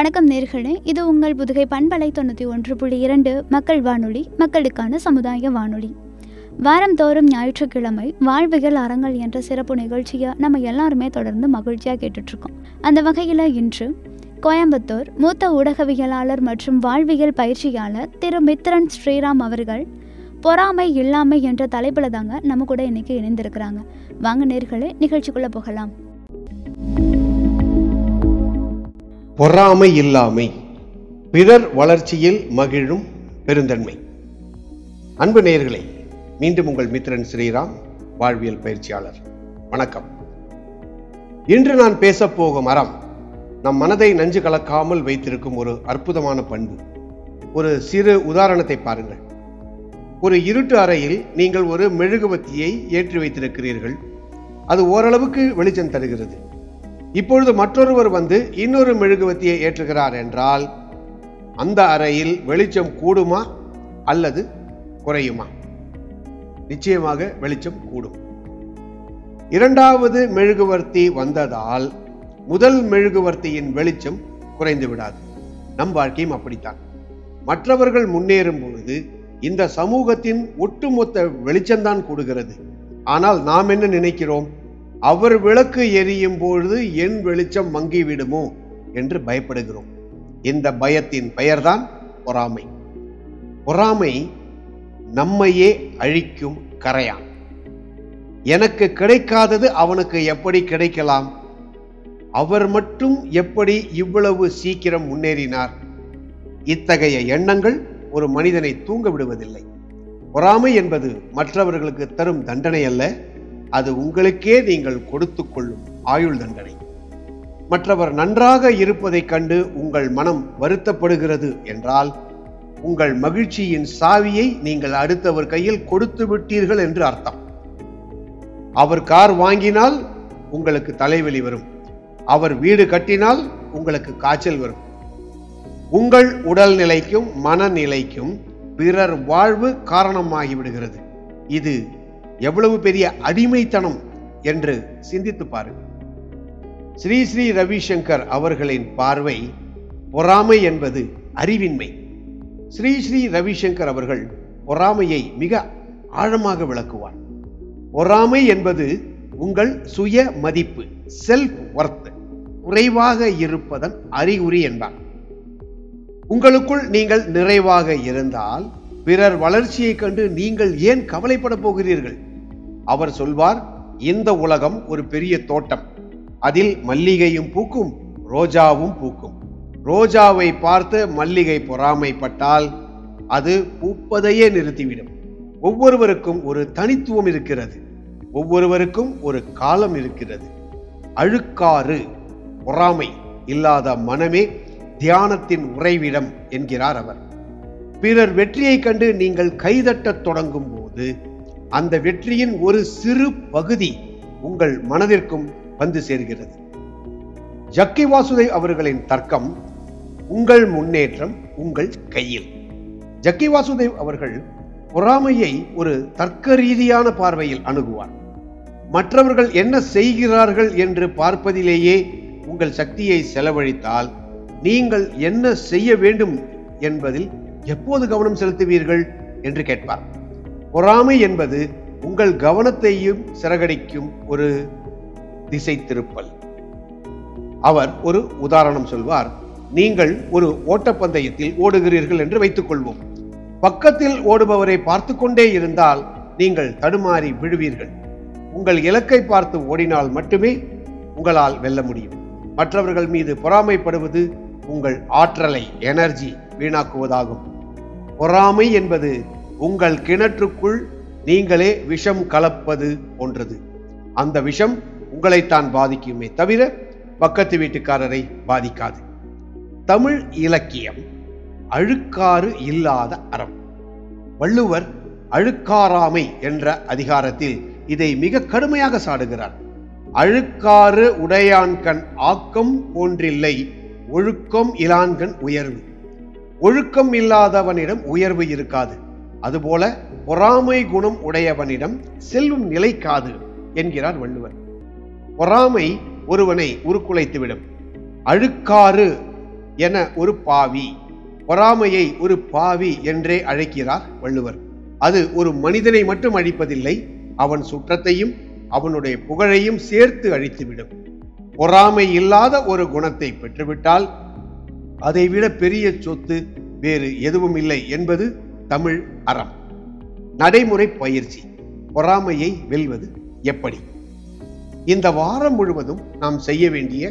வணக்கம் நேர்களே இது உங்கள் புதுகை பண்பலை தொண்ணூற்றி ஒன்று புள்ளி இரண்டு மக்கள் வானொலி மக்களுக்கான சமுதாய வானொலி வாரந்தோறும் ஞாயிற்றுக்கிழமை வாழ்வியல் அறங்கள் என்ற சிறப்பு நிகழ்ச்சியை நம்ம எல்லாருமே தொடர்ந்து மகிழ்ச்சியாக கேட்டுட்ருக்கோம் அந்த வகையில் இன்று கோயம்புத்தூர் மூத்த ஊடகவியலாளர் மற்றும் வாழ்வியல் பயிற்சியாளர் திரு மித்ரன் ஸ்ரீராம் அவர்கள் பொறாமை இல்லாமை என்ற தலைப்பில் தாங்க நம்ம கூட இன்னைக்கு இணைந்திருக்கிறாங்க வாங்க நேர்களே நிகழ்ச்சிக்குள்ளே போகலாம் பொறாமை இல்லாமை பிறர் வளர்ச்சியில் மகிழும் பெருந்தன்மை அன்பு நேயர்களே மீண்டும் உங்கள் மித்ரன் ஸ்ரீராம் வாழ்வியல் பயிற்சியாளர் வணக்கம் இன்று நான் பேசப் போகும் அறம் நம் மனதை நஞ்சு கலக்காமல் வைத்திருக்கும் ஒரு அற்புதமான பண்பு ஒரு சிறு உதாரணத்தை பாருங்கள் ஒரு இருட்டு அறையில் நீங்கள் ஒரு மெழுகுவத்தியை ஏற்றி வைத்திருக்கிறீர்கள் அது ஓரளவுக்கு வெளிச்சம் தருகிறது இப்பொழுது மற்றொருவர் வந்து இன்னொரு மெழுகுவத்தியை ஏற்றுகிறார் என்றால் அந்த அறையில் வெளிச்சம் கூடுமா அல்லது குறையுமா நிச்சயமாக வெளிச்சம் கூடும் இரண்டாவது மெழுகுவர்த்தி வந்ததால் முதல் மெழுகுவர்த்தியின் வெளிச்சம் குறைந்து விடாது நம் வாழ்க்கையும் அப்படித்தான் மற்றவர்கள் முன்னேறும் பொழுது இந்த சமூகத்தின் ஒட்டுமொத்த வெளிச்சம்தான் கூடுகிறது ஆனால் நாம் என்ன நினைக்கிறோம் அவர் விளக்கு எரியும் பொழுது என் வெளிச்சம் மங்கிவிடுமோ என்று பயப்படுகிறோம் இந்த பயத்தின் பெயர்தான் பொறாமை பொறாமை நம்மையே அழிக்கும் கரையான் எனக்கு கிடைக்காதது அவனுக்கு எப்படி கிடைக்கலாம் அவர் மட்டும் எப்படி இவ்வளவு சீக்கிரம் முன்னேறினார் இத்தகைய எண்ணங்கள் ஒரு மனிதனை தூங்க விடுவதில்லை பொறாமை என்பது மற்றவர்களுக்கு தரும் தண்டனை அல்ல அது உங்களுக்கே நீங்கள் கொடுத்து கொள்ளும் ஆயுள் தண்டனை மற்றவர் நன்றாக இருப்பதைக் கண்டு உங்கள் மனம் வருத்தப்படுகிறது என்றால் உங்கள் மகிழ்ச்சியின் சாவியை நீங்கள் அடுத்தவர் கையில் கொடுத்து விட்டீர்கள் என்று அர்த்தம் அவர் கார் வாங்கினால் உங்களுக்கு தலைவலி வரும் அவர் வீடு கட்டினால் உங்களுக்கு காய்ச்சல் வரும் உங்கள் உடல் நிலைக்கும் மனநிலைக்கும் பிறர் வாழ்வு காரணமாகி விடுகிறது இது எவ்வளவு பெரிய அடிமைத்தனம் என்று சிந்தித்து பாருங்கள் ஸ்ரீ ஸ்ரீ ரவிசங்கர் அவர்களின் பார்வை பொறாமை என்பது அறிவின்மை ஸ்ரீ ஸ்ரீ ரவிசங்கர் அவர்கள் பொறாமையை மிக ஆழமாக விளக்குவார் பொறாமை என்பது உங்கள் சுய மதிப்பு செல்ஃப் ஒர்த் குறைவாக இருப்பதன் அறிகுறி என்பார் உங்களுக்குள் நீங்கள் நிறைவாக இருந்தால் பிறர் வளர்ச்சியை கண்டு நீங்கள் ஏன் கவலைப்பட போகிறீர்கள் அவர் சொல்வார் இந்த உலகம் ஒரு பெரிய தோட்டம் அதில் மல்லிகையும் பூக்கும் ரோஜாவும் பூக்கும் ரோஜாவை பார்த்து மல்லிகை பொறாமைப்பட்டால் அது பூப்பதையே நிறுத்திவிடும் ஒவ்வொருவருக்கும் ஒரு தனித்துவம் இருக்கிறது ஒவ்வொருவருக்கும் ஒரு காலம் இருக்கிறது அழுக்காறு பொறாமை இல்லாத மனமே தியானத்தின் உறைவிடம் என்கிறார் அவர் பிறர் வெற்றியை கண்டு நீங்கள் கைதட்டத் தொடங்கும் போது அந்த வெற்றியின் ஒரு சிறு பகுதி உங்கள் மனதிற்கும் வந்து சேர்கிறது ஜக்கி வாசுதேவ் அவர்களின் தர்க்கம் உங்கள் முன்னேற்றம் உங்கள் கையில் ஜக்கி வாசுதேவ் அவர்கள் பொறாமையை ஒரு தர்க்க ரீதியான பார்வையில் அணுகுவார் மற்றவர்கள் என்ன செய்கிறார்கள் என்று பார்ப்பதிலேயே உங்கள் சக்தியை செலவழித்தால் நீங்கள் என்ன செய்ய வேண்டும் என்பதில் எப்போது கவனம் செலுத்துவீர்கள் என்று கேட்பார் பொறாமை என்பது உங்கள் கவனத்தையும் சிறகடிக்கும் ஒரு திசை திருப்பல் அவர் ஒரு உதாரணம் சொல்வார் நீங்கள் ஒரு ஓட்டப்பந்தயத்தில் ஓடுகிறீர்கள் என்று வைத்துக் கொள்வோம் பக்கத்தில் ஓடுபவரை பார்த்து கொண்டே இருந்தால் நீங்கள் தடுமாறி விழுவீர்கள் உங்கள் இலக்கை பார்த்து ஓடினால் மட்டுமே உங்களால் வெல்ல முடியும் மற்றவர்கள் மீது பொறாமைப்படுவது உங்கள் ஆற்றலை எனர்ஜி வீணாக்குவதாகும் பொறாமை என்பது உங்கள் கிணற்றுக்குள் நீங்களே விஷம் கலப்பது போன்றது அந்த விஷம் உங்களைத்தான் பாதிக்குமே தவிர பக்கத்து வீட்டுக்காரரை பாதிக்காது தமிழ் இலக்கியம் அழுக்காறு இல்லாத அறம் வள்ளுவர் அழுக்காராமை என்ற அதிகாரத்தில் இதை மிக கடுமையாக சாடுகிறார் அழுக்காறு உடையான்கண் ஆக்கம் போன்றில்லை ஒழுக்கம் இலான்கண் உயர்வு ஒழுக்கம் இல்லாதவனிடம் உயர்வு இருக்காது அதுபோல பொறாமை குணம் உடையவனிடம் செல்வம் நிலைக்காது என்கிறார் வள்ளுவர் பொறாமை ஒருவனை உருக்குலைத்துவிடும் அழுக்காறு என ஒரு பாவி பொறாமையை ஒரு பாவி என்றே அழைக்கிறார் வள்ளுவர் அது ஒரு மனிதனை மட்டும் அழிப்பதில்லை அவன் சுற்றத்தையும் அவனுடைய புகழையும் சேர்த்து அழித்துவிடும் பொறாமை இல்லாத ஒரு குணத்தை பெற்றுவிட்டால் அதைவிட பெரிய சொத்து வேறு எதுவும் இல்லை என்பது தமிழ் அறம் நடைமுறை பயிற்சி பொறாமையை வெல்வது எப்படி இந்த வாரம் முழுவதும் நாம் செய்ய வேண்டிய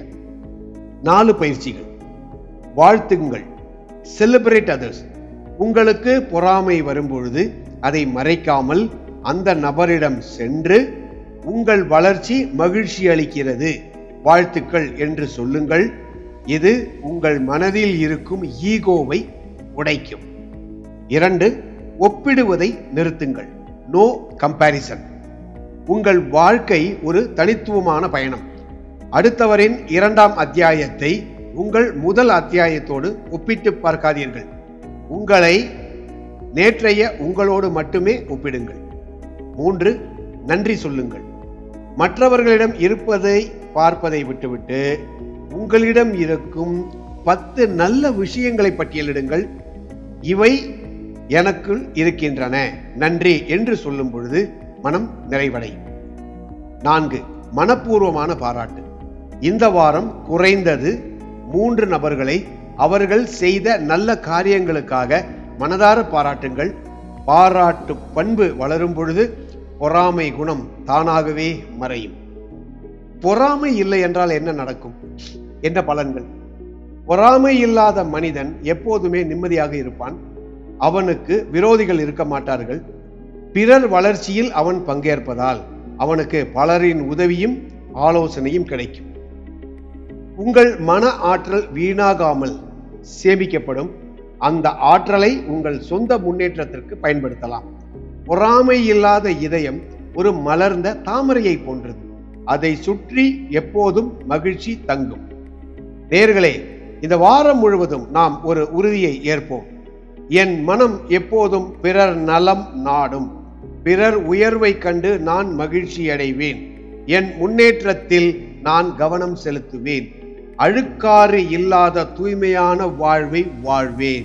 நாலு பயிற்சிகள் வாழ்த்துங்கள் செலிப்ரேட் அதர்ஸ் உங்களுக்கு பொறாமை வரும்பொழுது அதை மறைக்காமல் அந்த நபரிடம் சென்று உங்கள் வளர்ச்சி மகிழ்ச்சி அளிக்கிறது வாழ்த்துக்கள் என்று சொல்லுங்கள் இது உங்கள் மனதில் இருக்கும் ஈகோவை உடைக்கும் இரண்டு ஒப்பிடுவதை நிறுத்துங்கள் நோ கம்பாரிசன் உங்கள் வாழ்க்கை ஒரு தனித்துவமான பயணம் அடுத்தவரின் இரண்டாம் அத்தியாயத்தை உங்கள் முதல் அத்தியாயத்தோடு ஒப்பிட்டு பார்க்காதீர்கள் உங்களை நேற்றைய உங்களோடு மட்டுமே ஒப்பிடுங்கள் மூன்று நன்றி சொல்லுங்கள் மற்றவர்களிடம் இருப்பதை பார்ப்பதை விட்டுவிட்டு உங்களிடம் இருக்கும் பத்து நல்ல விஷயங்களை பட்டியலிடுங்கள் இவை எனக்குள் இருக்கின்றன நன்றி என்று சொல்லும் பொழுது மனம் நிறைவடையும் நான்கு மனப்பூர்வமான பாராட்டு இந்த வாரம் குறைந்தது மூன்று நபர்களை அவர்கள் செய்த நல்ல காரியங்களுக்காக மனதார பாராட்டுங்கள் பாராட்டு பண்பு வளரும் பொழுது பொறாமை குணம் தானாகவே மறையும் பொறாமை இல்லை என்றால் என்ன நடக்கும் என்ன பலன்கள் பொறாமை இல்லாத மனிதன் எப்போதுமே நிம்மதியாக இருப்பான் அவனுக்கு விரோதிகள் இருக்க மாட்டார்கள் பிறர் வளர்ச்சியில் அவன் பங்கேற்பதால் அவனுக்கு பலரின் உதவியும் ஆலோசனையும் கிடைக்கும் உங்கள் மன ஆற்றல் வீணாகாமல் சேமிக்கப்படும் அந்த ஆற்றலை உங்கள் சொந்த முன்னேற்றத்திற்கு பயன்படுத்தலாம் பொறாமை இல்லாத இதயம் ஒரு மலர்ந்த தாமரையை போன்றது அதை சுற்றி எப்போதும் மகிழ்ச்சி தங்கும் நேர்களே இந்த வாரம் முழுவதும் நாம் ஒரு உறுதியை ஏற்போம் என் மனம் எப்போதும் பிறர் நலம் நாடும் பிறர் உயர்வை கண்டு நான் மகிழ்ச்சி அடைவேன் என் முன்னேற்றத்தில் நான் கவனம் செலுத்துவேன் அழுக்காறு இல்லாத தூய்மையான வாழ்வை வாழ்வேன்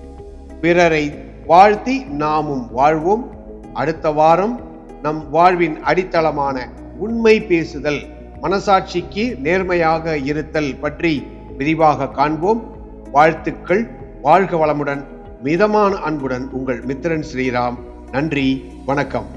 பிறரை வாழ்த்தி நாமும் வாழ்வோம் அடுத்த வாரம் நம் வாழ்வின் அடித்தளமான உண்மை பேசுதல் மனசாட்சிக்கு நேர்மையாக இருத்தல் பற்றி விரிவாக காண்போம் வாழ்த்துக்கள் வாழ்க வளமுடன் மிதமான அன்புடன் உங்கள் மித்திரன் ஸ்ரீராம் நன்றி வணக்கம்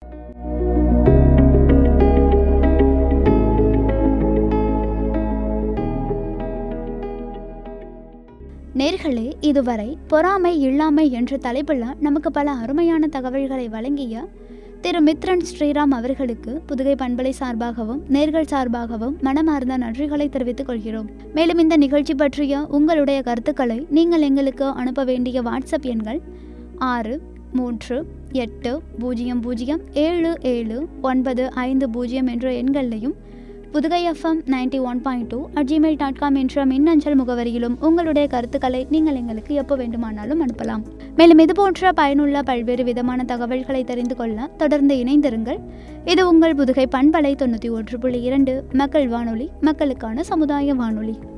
நேர்களே இதுவரை பொறாமை இல்லாமை என்ற தலைப்பில் நமக்கு பல அருமையான தகவல்களை வழங்கிய திரு மித்ரன் ஸ்ரீராம் அவர்களுக்கு புதுகை பண்பலை சார்பாகவும் நேர்கள் சார்பாகவும் மனமார்ந்த நன்றிகளை தெரிவித்துக் கொள்கிறோம் மேலும் இந்த நிகழ்ச்சி பற்றிய உங்களுடைய கருத்துக்களை நீங்கள் எங்களுக்கு அனுப்ப வேண்டிய வாட்ஸ்அப் எண்கள் ஆறு மூன்று எட்டு பூஜ்ஜியம் பூஜ்ஜியம் ஏழு ஏழு ஒன்பது ஐந்து பூஜ்ஜியம் என்ற எண்களையும் Pudugai FM ninety one point two at Gmail dot com என்ற மின்னஞ்சல் முகவரியிலும் உங்களுடைய கருத்துக்களை நீங்கள் எங்களுக்கு எப்போ வேண்டுமானாலும் அனுப்பலாம் மேலும் இது போன்ற பயனுள்ள பல்வேறு விதமான தகவல்களை தெரிந்து கொள்ள தொடர்ந்து இணைந்திருங்கள் இது உங்கள் புதுகை பண்பலை தொண்ணூற்றி ஒன்று புள்ளி இரண்டு மக்கள் வானொலி மக்களுக்கான சமுதாய வானொலி